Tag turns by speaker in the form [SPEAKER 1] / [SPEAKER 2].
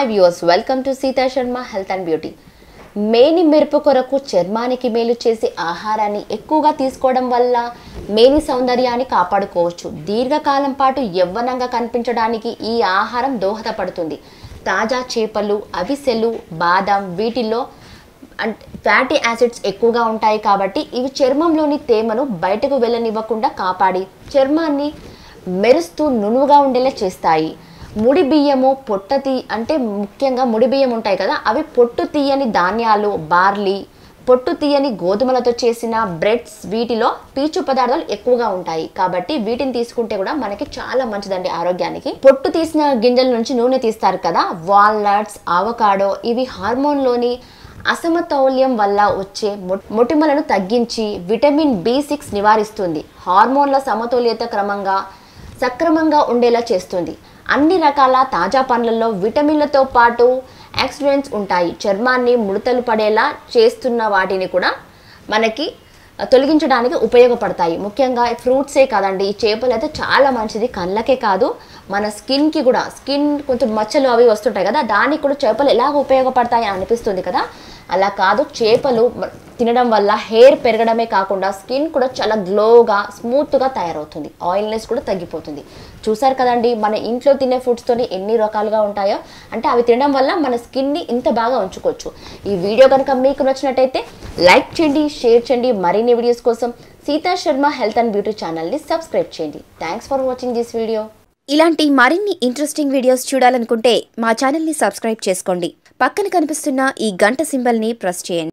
[SPEAKER 1] hi viewers welcome to Sita Sharma health and beauty మేని మెరుపు కొరకు చర్మానికి మేలు చేసే ఆహారాన్ని ఎక్కువగా తీసుకోవడం వల్ల మేని సౌందర్యాన్ని కాపాడుకోవచ్చు దీర్ఘకాలం పాటు యవ్వనంగా కనిపించడానికి ఈ ఆహారం దోహదపడుతుంది తాజా చేపలు అవిసెలు బాదం వీటిల్లో అండ్ ఫ్యాటీ యాసిడ్స్ ఎక్కువగా ఉంటాయి కాబట్టి ఇవి చర్మంలోని తేమను బయటకు వెళ్ళనివ్వకుండా కాపాడి చర్మాన్ని మెరుస్తూ నునువుగా ఉండేలా చేస్తాయి ముడి బియ్యము పొట్ట తీ అంటే ముఖ్యంగా ముడి బియ్యం ఉంటాయి కదా అవి పొట్టు తీయని ధాన్యాలు బార్లీ పొట్టు తీయని గోధుమలతో చేసిన బ్రెడ్స్ వీటిలో పీచు పదార్థాలు ఎక్కువగా ఉంటాయి కాబట్టి వీటిని తీసుకుంటే కూడా మనకి చాలా మంచిదండి ఆరోగ్యానికి పొట్టు తీసిన గింజల నుంచి నూనె తీస్తారు కదా వాల్నట్స్ ఆవకాడో ఇవి హార్మోన్లోని అసమతౌల్యం వల్ల వచ్చే మొ- మొటిమలను తగ్గించి విటమిన్ బి సిక్స్ నివారిస్తుంది హార్మోన్ల సమతుల్యత క్రమంగా సక్రమంగా ఉండేలా చేస్తుంది అన్ని రకాల తాజా పండ్లలో విటమిన్లతో పాటు యాక్సిడెంట్స్ ఉంటాయి చర్మాన్ని ముడతలు పడేలా చేస్తున్న వాటిని కూడా మనకి తొలగించడానికి ఉపయోగపడతాయి ముఖ్యంగా ఫ్రూట్సే కాదండి ఈ చేపలు అయితే చాలా మంచిది కళ్ళకే కాదు మన స్కిన్కి కూడా స్కిన్ కొంచెం మచ్చలు అవి వస్తుంటాయి కదా దానికి కూడా చేపలు ఎలాగ ఉపయోగపడతాయి అని అనిపిస్తుంది కదా అలా కాదు చేపలు మ- తినడం వల్ల హెయిర్ పెరగడమే కాకుండా స్కిన్ కూడా చాలా గ్లోగా స్మూత్గా తయారవుతుంది ఆయిల్నెస్ కూడా తగ్గిపోతుంది చూసారు కదండి మన ఇంట్లో తినే ఫుడ్స్తోని ఎన్ని రకాలుగా ఉంటాయో అంటే అవి తినడం వల్ల మన స్కిన్ని ఇంత బాగా ఉంచుకోవచ్చు ఈ వీడియో కనుక మీకు నచ్చినట్టయితే లైక్ చేయండి షేర్ చేయండి మరిన్ని వీడియోస్ కోసం Sita Sharma health and beauty ఛానల్ని సబ్స్క్రైబ్ చేయండి thanks for watching this video
[SPEAKER 2] ఇలాంటి మరిన్ని ఇంట్రెస్టింగ్ వీడియోస్ చూడాలనుకుంటే మా ఛానల్ని సబ్స్క్రైబ్ చేసుకోండి పక్కన కనిపిస్తున్న ఈ గంట సింబల్ని ప్రెస్ చేయండి